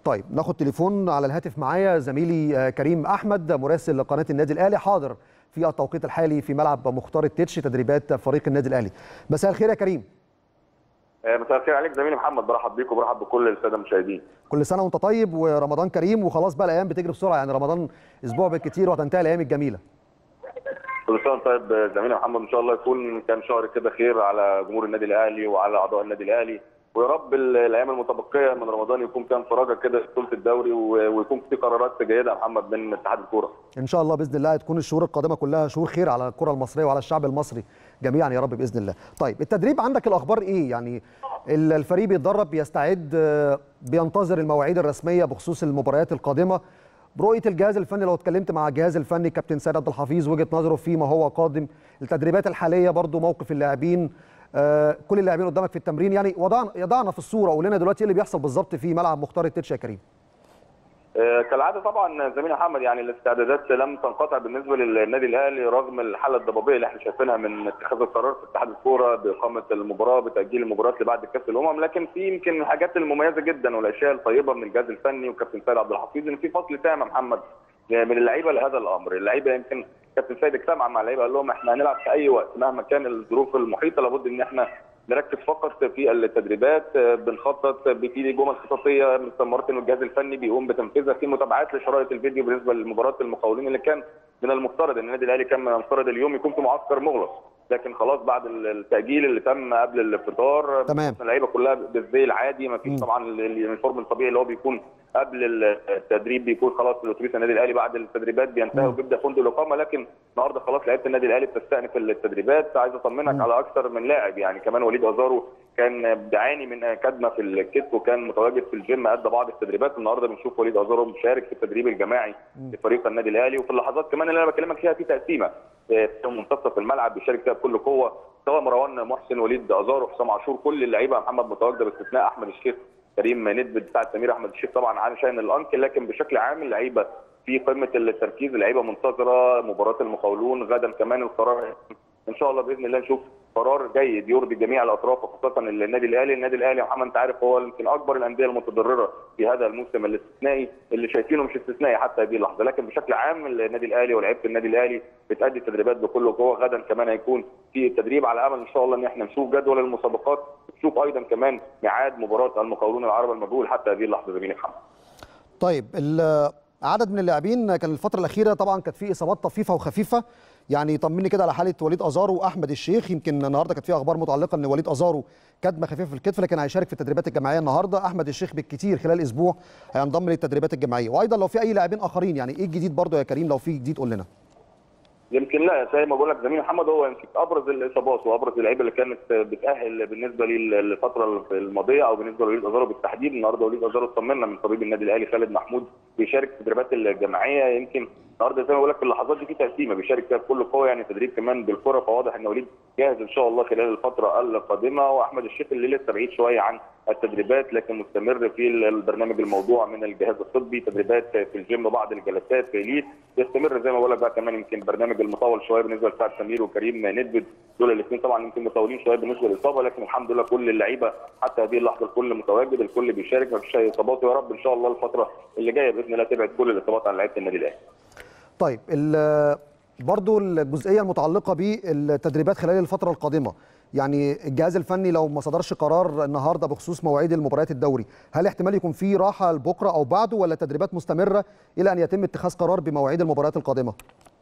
طيب ناخد تليفون على الهاتف معايا زميلي كريم احمد مراسل قناه النادي الاهلي حاضر في التوقيت الحالي في ملعب مختار التتش تدريبات فريق النادي الاهلي مساء الخير يا كريم مساء الخير عليك زميلي محمد برحب بيك وبرحب بكل الساده المشاهدين كل سنه وانت طيب ورمضان كريم وخلاص بقى الايام بتجري بسرعه يعني رمضان اسبوع بالكثير وهتنتهي الايام الجميله كل سنه وانت طيب زميلي محمد ان شاء الله يكون كان شهر كده خير على جمهور النادي الاهلي وعلى اعضاء النادي الاهلي ويا رب الايام المتبقيه من رمضان يكون كان فرجه كده بطوله الدوري ويكون في قرارات جيده يا محمد من اتحاد الكوره. ان شاء الله باذن الله تكون الشهور القادمه كلها شهور خير على الكره المصريه وعلى الشعب المصري جميعا يا رب باذن الله. طيب التدريب عندك الاخبار ايه؟ يعني الفريق بيتدرب بيستعد بينتظر المواعيد الرسميه بخصوص المباريات القادمه برؤيه الجهاز الفني لو اتكلمت مع الجهاز الفني كابتن سيد عبد الحفيظ وجهه نظره فيما هو قادم التدريبات الحاليه برضو موقف اللاعبين آه كل اللاعبين قدامك في التمرين يعني وضعنا يضعنا في الصوره قول لنا دلوقتي ايه اللي بيحصل بالظبط في ملعب مختار التتش يا كريم آه كالعاده طبعا زميلي محمد يعني الاستعدادات لم تنقطع بالنسبه للنادي الاهلي رغم الحاله الضبابيه اللي احنا شايفينها من اتخاذ القرار في اتحاد الكوره باقامه المباراه بتاجيل المباريات لبعد كاس الامم لكن في يمكن الحاجات المميزه جدا والاشياء الطيبه من الجهاز الفني وكابتن سيد عبد الحفيظ ان في فصل تام يا محمد من اللعيبه لهذا الامر، اللعيبه يمكن كابتن سيد اجتمع مع اللعيبه قال لهم احنا هنلعب في اي وقت مهما كان الظروف المحيطه لابد ان احنا نركز فقط في التدريبات بنخطط في جمل خططيه مستر مارتن والجهاز الفني بيقوم بتنفيذها في متابعات لشرائط الفيديو بالنسبه لمباراه المقاولين اللي كان من المفترض ان النادي الاهلي كان من المفترض اليوم يكون في معسكر مغلق لكن خلاص بعد التاجيل اللي تم قبل الفطار تمام اللعيبه كلها بالزي العادي ما فيش طبعا اليونيفورم الطبيعي اللي هو بيكون قبل التدريب بيكون خلاص الاتوبيس النادي الاهلي بعد التدريبات بينتهي وبيبدا فندق الاقامه لكن النهارده خلاص لعيبه النادي الاهلي بتستأنف التدريبات عايز اطمنك على اكثر من لاعب يعني كمان وليد ازارو كان بيعاني من كدمه في الكتف وكان متواجد في الجيم ادى بعض التدريبات النهارده بنشوف وليد ازارو مشارك في التدريب الجماعي لفريق النادي الاهلي وفي اللحظات كمان اللي انا بكلمك فيها في تقسيمه في منتصف الملعب بيشارك فيها بكل قوه سواء مروان محسن وليد ازارو حسام عاشور كل اللعيبه محمد متواجده باستثناء احمد الشيخ كريم ندب بتاع سمير احمد الشيخ طبعا عشان الانكل لكن بشكل عام اللعيبه في قمه التركيز اللعيبه منتظره مباراه المقاولون غدا كمان القرار ان شاء الله باذن الله نشوف قرار جيد يرضي جميع الاطراف وخاصه النادي الاهلي، النادي الاهلي يا محمد انت عارف هو يمكن اكبر الانديه المتضرره في هذا الموسم الاستثنائي اللي شايفينه مش استثنائي حتى هذه اللحظه، لكن بشكل عام النادي الاهلي ولاعيبه النادي الاهلي بتادي التدريبات بكل قوه، غدا كمان هيكون في تدريب على امل ان شاء الله ان احنا نشوف جدول المسابقات، نشوف ايضا كمان ميعاد مباراه المقاولون العرب المجهول حتى هذه اللحظه زميلي محمد. طيب عدد من اللاعبين كان الفتره الاخيره طبعا كانت في اصابات طفيفه وخفيفه يعني طمني كده على حاله وليد ازارو واحمد الشيخ يمكن النهارده كانت في اخبار متعلقه ان وليد ازارو كدمه خفيفه في الكتف لكن هيشارك في التدريبات الجماعيه النهارده احمد الشيخ بالكثير خلال اسبوع هينضم للتدريبات الجماعيه وايضا لو في اي لاعبين اخرين يعني ايه الجديد برضه يا كريم لو في جديد قول لنا يمكن لا زي ما بقول لك زميلي محمد هو يمكن ابرز الاصابات وابرز اللعيبه اللي كانت بتاهل بالنسبه للفتره الماضيه او بالنسبه لوليد ازارو بالتحديد النهارده وليد ازارو اطمنا من طبيب النادي الاهلي خالد محمود بيشارك في التدريبات الجماعيه يمكن النهارده زي ما بقول لك في اللحظات دي في تقسيمه بيشارك فيها بكل قوه يعني تدريب كمان بالكره فواضح ان وليد جاهز ان شاء الله خلال الفتره القادمه واحمد الشيخ اللي لسه بعيد شويه عن التدريبات لكن مستمر في البرنامج الموضوع من الجهاز الطبي تدريبات في الجيم بعض الجلسات في ليد يستمر زي ما بقول لك بقى كمان يمكن البرنامج المطول شويه بالنسبه لسعد سمير وكريم ندبد دول الاثنين طبعا يمكن مطولين شويه بالنسبه للاصابه لكن الحمد لله كل اللعيبه حتى هذه اللحظه الكل متواجد الكل بيشارك ما فيش اي اصابات ويا رب ان شاء الله الفتره اللي جايه باذن الله تبعد كل الاصابات عن لعيبه النادي الاهلي. طيب برضو الجزئيه المتعلقه بالتدريبات خلال الفتره القادمه يعني الجهاز الفني لو ما صدرش قرار النهارده بخصوص مواعيد المباريات الدوري هل احتمال يكون في راحه لبكره او بعده ولا التدريبات مستمره الى ان يتم اتخاذ قرار بمواعيد المباريات القادمه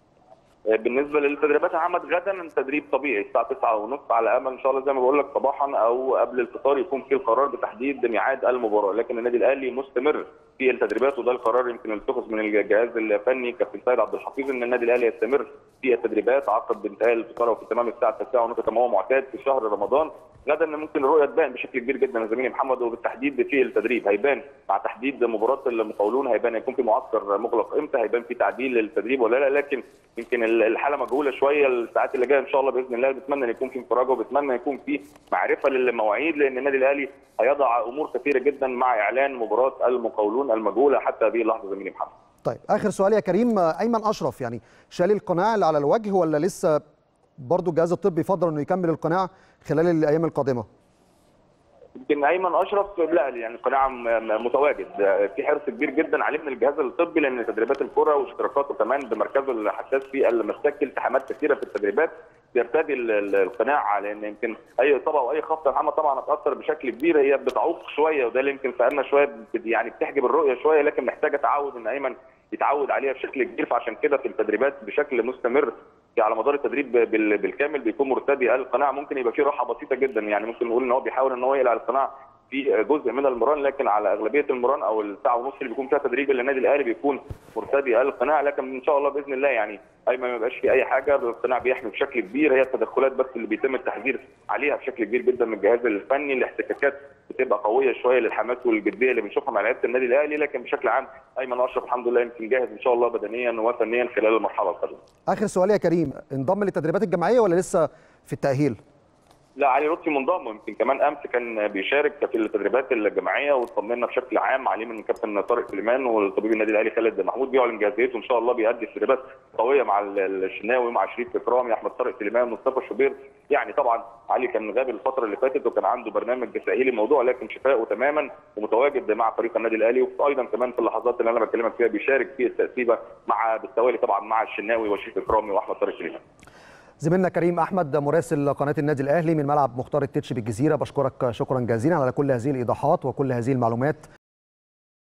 بالنسبه للتدريبات يا محمد غدا التدريب طبيعي الساعه 9:30 على امل ان شاء الله زي ما بقول لك صباحا او قبل الفطار يكون في القرار بتحديد ميعاد المباراه لكن النادي الاهلي مستمر في التدريبات وده القرار يمكن اتخذ من الجهاز الفني كابتن سيد عبد الحفيظ ان النادي الاهلي يستمر في التدريبات عقب انتهاء الفطار وفي تمام الساعه 9:30 كما هو معتاد في شهر رمضان غدا ممكن الرؤيه تبان بشكل كبير جدا يا زميلي محمد وبالتحديد في التدريب هيبان مع تحديد مباراه المقاولون هيبان هيكون في معسكر مغلق امتى هيبان في تعديل للتدريب ولا لا لكن يمكن الحاله مجهوله شويه الساعات اللي جايه ان شاء الله باذن الله بتمنى ان يكون في انفراجه وبتمنى يكون في معرفه للمواعيد لان النادي الاهلي هيضع امور كثيره جدا مع اعلان مباراه المقاولون المجهوله حتى هذه اللحظه زميلي محمد. طيب اخر سؤال يا كريم ايمن اشرف يعني شال القناع اللي على الوجه ولا لسه برضه الجهاز الطبي يفضل انه يكمل القناع خلال الايام القادمه؟ يمكن ايمن اشرف لا يعني قناعه متواجد في حرص كبير جدا عليه من الجهاز الطبي لان تدريبات الكره واشتراكاته كمان بمركزه الحساس في المساك التحامات كثيره في التدريبات بيرتدي القناع لان يمكن اي اصابه او اي خبطه محمد طبعا هتاثر بشكل كبير هي بتعوق شويه وده اللي يمكن سالنا شويه يعني بتحجب الرؤيه شويه لكن محتاجه تعود ان ايمن يتعود عليها بشكل كبير فعشان كده في التدريبات بشكل مستمر على مدار التدريب بالكامل بيكون مرتدي القناع ممكن يبقى فيه راحه بسيطه جدا يعني ممكن نقول ان هو بيحاول ان هو يقلع القناع في جزء من المران لكن على اغلبيه المران او الساعه ونص اللي بيكون فيها تدريب للنادي الاهلي بيكون مرتدي القناع لكن ان شاء الله باذن الله يعني ايمن ما يبقاش في اي حاجه القناع بيحمي بشكل كبير هي التدخلات بس اللي بيتم التحذير عليها بشكل كبير جدا من الجهاز الفني الاحتكاكات بتبقى قويه شويه للحماس والجديه اللي بنشوفها مع لعيبه النادي الاهلي لكن بشكل عام ايمن اشرف الحمد لله يمكن جاهز ان شاء الله بدنيا وفنيا خلال المرحله القادمه. اخر سؤال يا كريم انضم للتدريبات الجماعيه ولا لسه في التاهيل؟ لا علي لطفي منضم يمكن كمان امس كان بيشارك في التدريبات الجماعيه واطمنا بشكل عام عليه من كابتن طارق سليمان والطبيب النادي الاهلي خالد محمود بيعلن جاهزيته ان شاء الله بيأدي تدريبات قويه مع الشناوي مع شريف اكرامي احمد طارق سليمان مصطفى شوبير يعني طبعا علي كان غاب الفتره اللي فاتت وكان عنده برنامج تاهيلي الموضوع لكن شفائه تماما ومتواجد مع فريق النادي الاهلي وايضا كمان في اللحظات اللي انا بكلمك فيها بيشارك في التأسيبة مع بالتوالي طبعا مع الشناوي وشريف اكرامي واحمد طارق سليمان زميلنا كريم احمد مراسل قناه النادي الاهلي من ملعب مختار التتش بالجزيره بشكرك شكرا جزيلا على كل هذه الايضاحات وكل هذه المعلومات